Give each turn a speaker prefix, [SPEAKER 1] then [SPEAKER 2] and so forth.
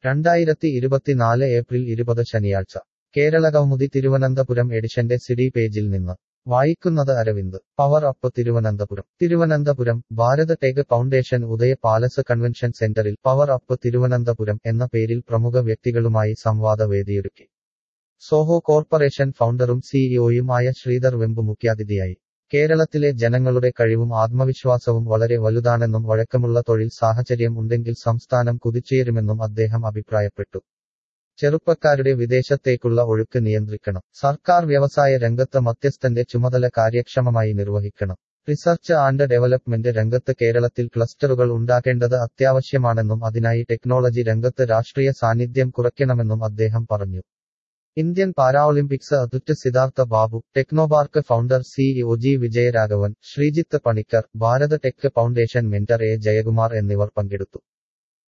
[SPEAKER 1] രണ്ടായിരത്തി ഇരുപത്തിനാല് ഏപ്രിൽ ഇരുപത് ശനിയാഴ്ച കേരളകൗമുദി തിരുവനന്തപുരം എഡിഷന്റെ സിഡി പേജിൽ നിന്ന് വായിക്കുന്നത് Aravind power up Thiruvananthapuram Thiruvananthapuram Bharat tech foundation Udaya palace convention സെന്ററിൽ പവർ അപ്പ് തിരുവനന്തപുരം എന്ന പേരിൽ പ്രമുഖ വ്യക്തികളുമായി സംവാദ വേദിയൊരുക്കി സോഹോ കോർപ്പറേഷൻ ഫൗണ്ടറും സിഇഒയുമായ ശ്രീധർ വെമ്പ് മുഖ്യാതിഥിയായി കേരളത്തിലെ ജനങ്ങളുടെ കഴിവും ആത്മവിശ്വാസവും വളരെ വലുതാണെന്നും വഴക്കമുള്ള തൊഴിൽ സാഹചര്യം ഉണ്ടെങ്കിൽ സംസ്ഥാനം കുതിച്ചുയരുമെന്നും അദ്ദേഹം അഭിപ്രായപ്പെട്ടു ചെറുപ്പക്കാരുടെ വിദേശത്തേക്കുള്ള ഒഴുക്ക് നിയന്ത്രിക്കണം സർക്കാർ വ്യവസായ രംഗത്ത് മധ്യസ്ഥന്റെ ചുമതല കാര്യക്ഷമമായി നിർവഹിക്കണം റിസർച്ച് ആൻഡ് ഡെവലപ്മെന്റ് രംഗത്ത് കേരളത്തിൽ ക്ലസ്റ്ററുകൾ ഉണ്ടാക്കേണ്ടത് അത്യാവശ്യമാണെന്നും അതിനായി ടെക്നോളജി രംഗത്ത് രാഷ്ട്രീയ സാന്നിധ്യം കുറയ്ക്കണമെന്നും അദ്ദേഹം പറഞ്ഞു ഇന്ത്യൻ പാരാഒളിമ്പിക്സ് അതുറ്റ് Siddhartha Babu Technopark founder CEO G Vijayaraghavan Sreejith Panicker Bharat tech foundation mentor A Jayakumar എന്നിവർ പങ്കെടുത്തു